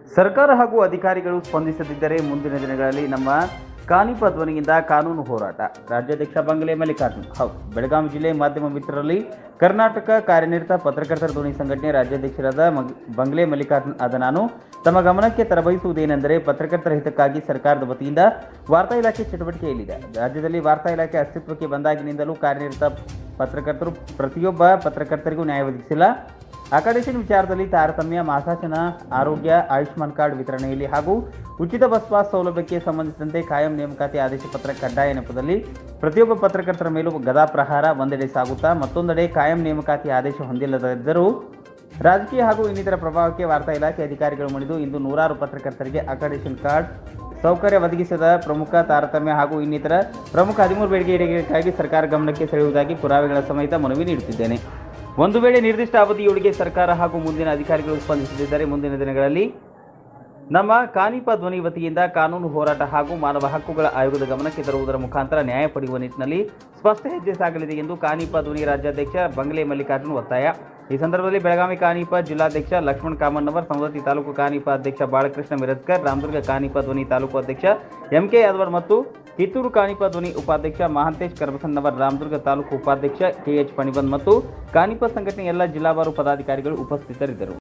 ಸರ್ಕಾರ ಹಾಗೂ ಅಧಿಕಾರಿಗಳು ಸ್ಪಂದಿಸದಿದ್ದರೆ ಮುಂದಿನ ದಿನಗಳಲ್ಲಿ ನಮ್ಮ ಕಾನಿಪ ಧ್ವನಿಯಿಂದ ಕಾನೂನು ಹೋರಾಟ ರಾಜ್ಯಾಧ್ಯಕ್ಷ ಬಂಗಲೆ ಮಲ್ಲಿಕಾರ್ಜುನ್ ಹೌದು ಬೆಳಗಾವಿ ಜಿಲ್ಲೆ ಮಾಧ್ಯಮ ಮಿತ್ರರಲ್ಲಿ ಕರ್ನಾಟಕ ಕಾರ್ಯನಿರತ ಪತ್ರಕರ್ತರ ಧ್ವನಿ ಸಂಘಟನೆ ರಾಜ್ಯಾಧ್ಯಕ್ಷರಾದ ಮಗ್- ಬಂಗ್ಲೆ ಮಲ್ಲಿಕಾರ್ಜುನ್ ಆದ ನಾನು ತಮ್ಮ ಗಮನಕ್ಕೆ ತರಬಯಸುವುದೇನೆಂದರೆ ಪತ್ರಕರ್ತರ ಹಿತಕ್ಕಾಗಿ ಸರ್ಕಾರದ ವತಿಯಿಂದ ವಾರ್ತಾ ಇಲಾಖೆ ಚಟುವಟಿಕೆಯಲ್ಲಿದೆ ರಾಜ್ಯದಲ್ಲಿ ವಾರ್ತಾ ಇಲಾಖೆ ಅಸ್ತಿತ್ವಕ್ಕೆ ಬಂದಾಗಿನಿಂದಲೂ ಕಾರ್ಯನಿರತ ಪತ್ರಕರ್ತರು ಪ್ರತಿಯೊಬ್ಬ ಪತ್ರಕರ್ತರಿಗೂ ನ್ಯಾಯ ಒದಗಿಸಿಲ್ಲ ಅಕಾಡೆಷನ್ ವಿಚಾರದಲ್ಲಿ ತಾರತಮ್ಯ ಮಾಸಾಶನ ಆರೋಗ್ಯ ಆಯುಷ್ಮಾನ್ ಕಾರ್ಡ್ ವಿತರಣೆಯಲ್ಲಿ ಹಾಗೂ ಉಚಿತ ಬಸ್ ಪಾಸ್ ಸೌಲಭ್ಯಕ್ಕೆ ಸಂಬಂಧಿಸಿದಂತೆ ಕಾಯಂ ನೇಮಕಾತಿ ಆದೇಶ ಪತ್ರ ಕಡ್ಡಾಯ ನೆಪದಲ್ಲಿ ಪ್ರತಿಯೊಬ್ಬ ಪತ್ರಕರ್ತರ ಮೇಲೂ ಗದಾ ಪ್ರಹಾರ ಒಂದೆಡೆ ಸಾಗುತ್ತಾ ಮತ್ತೊಂದೆಡೆ ಕಾಯಂ ನೇಮಕಾತಿ ಆದೇಶ ಹೊಂದಿಲ್ಲದಿದ್ದರೂ ರಾಜಕೀಯ ಹಾಗೂ ಇನ್ನಿತರ ಪ್ರಭಾವಕ್ಕೆ ವಾರ್ತಾ ಇಲಾಖೆ ಅಧಿಕಾರಿಗಳು ಮಣಿದು ಇಂದು ನೂರಾರು ಪತ್ರಕರ್ತರಿಗೆ ಅಕಾಡೆಷನ್ ಕಾರ್ಡ್ ಸೌಕರ್ಯ ಒದಗಿಸದ ಪ್ರಮುಖ ತಾರತಮ್ಯ ಹಾಗೂ ಇನ್ನಿತರ ಪ್ರಮುಖ ಹದಿಮೂರು ಬೇಡಿಕೆ ಈಡೇರಿಕೆಗಾಗಿ ಸರ್ಕಾರ ಗಮನಕ್ಕೆ ಸೆಳೆಯುವುದಾಗಿ ಪುರಾವೆಗಳ ಸಮೇತ ಮನವಿ ನೀಡುತ್ತಿದ್ದೇನೆ ಒಂದು ವೇಳೆ ನಿರ್ದಿಷ್ಟ ಅವಧಿಯೊಳಗೆ ಸರ್ಕಾರ ಹಾಗೂ ಮುಂದಿನ ಅಧಿಕಾರಿಗಳು ಸ್ಪಂದಿಸದಿದ್ದರೆ ಮುಂದಿನ ದಿನಗಳಲ್ಲಿ ನಮ್ಮ ಕಾನಿಪ ಧ್ವನಿ ವತಿಯಿಂದ ಕಾನೂನು ಹೋರಾಟ ಹಾಗೂ ಮಾನವ ಹಕ್ಕುಗಳ ಆಯೋಗದ ಗಮನಕ್ಕೆ ತರುವುದರ ಮುಖಾಂತರ ನ್ಯಾಯ ಪಡೆಯುವ ನಿಟ್ಟಿನಲ್ಲಿ ಸ್ಪಷ್ಟ ಹೆಜ್ಜೆ ಸಾಗಲಿದೆ ಎಂದು ಕಾನಿಪ ಧ್ವನಿ ರಾಜ್ಯಾಧ್ಯಕ್ಷ ಬಂಗಲೆ ಮಲ್ಲಿಕಾರ್ಜುನ್ ಒತ್ತಾಯ ಈ ಸಂದರ್ಭದಲ್ಲಿ ಬೆಳಗಾವಿ ಕಾನಿಪ ಜಿಲ್ಲಾಧ್ಯಕ್ಷ ಲಕ್ಷ್ಮಣ್ ಕಾಮಣ್ಣವರ್ ಸವದತ್ತಿ ತಾಲೂಕು ಕಾನಿಪ ಅಧ್ಯಕ್ಷ ಬಾಲಕೃಷ್ಣ ಮಿರಜ್ಕರ್ ರಾಮದುರ್ಗ ಕಾನಿಪ ಧ್ವನಿ ತಾಲೂಕು ಅಧ್ಯಕ್ಷ ಎಂಕೆ ಯಾದವರ್ ಮತ್ತು ಕಿತ್ತೂರು ಕಾನಿಪ ಧ್ವನಿ ಉಪಾಧ್ಯಕ್ಷ ಮಹಾಂತೇಶ್ ಕರ್ಬಸನ್ನವರ್ ರಾಮದುರ್ಗ ತಾಲೂಕು ಉಪಾಧ್ಯಕ್ಷ ಕೆಎಚ್ ಪಣಿಬಂದ್ ಮತ್ತು ಕಾನಿಪ ಸಂಘಟನೆ ಎಲ್ಲ ಜಿಲ್ಲಾವಾರು ಪದಾಧಿಕಾರಿಗಳು ಉಪಸ್ಥಿತರಿದ್ದರು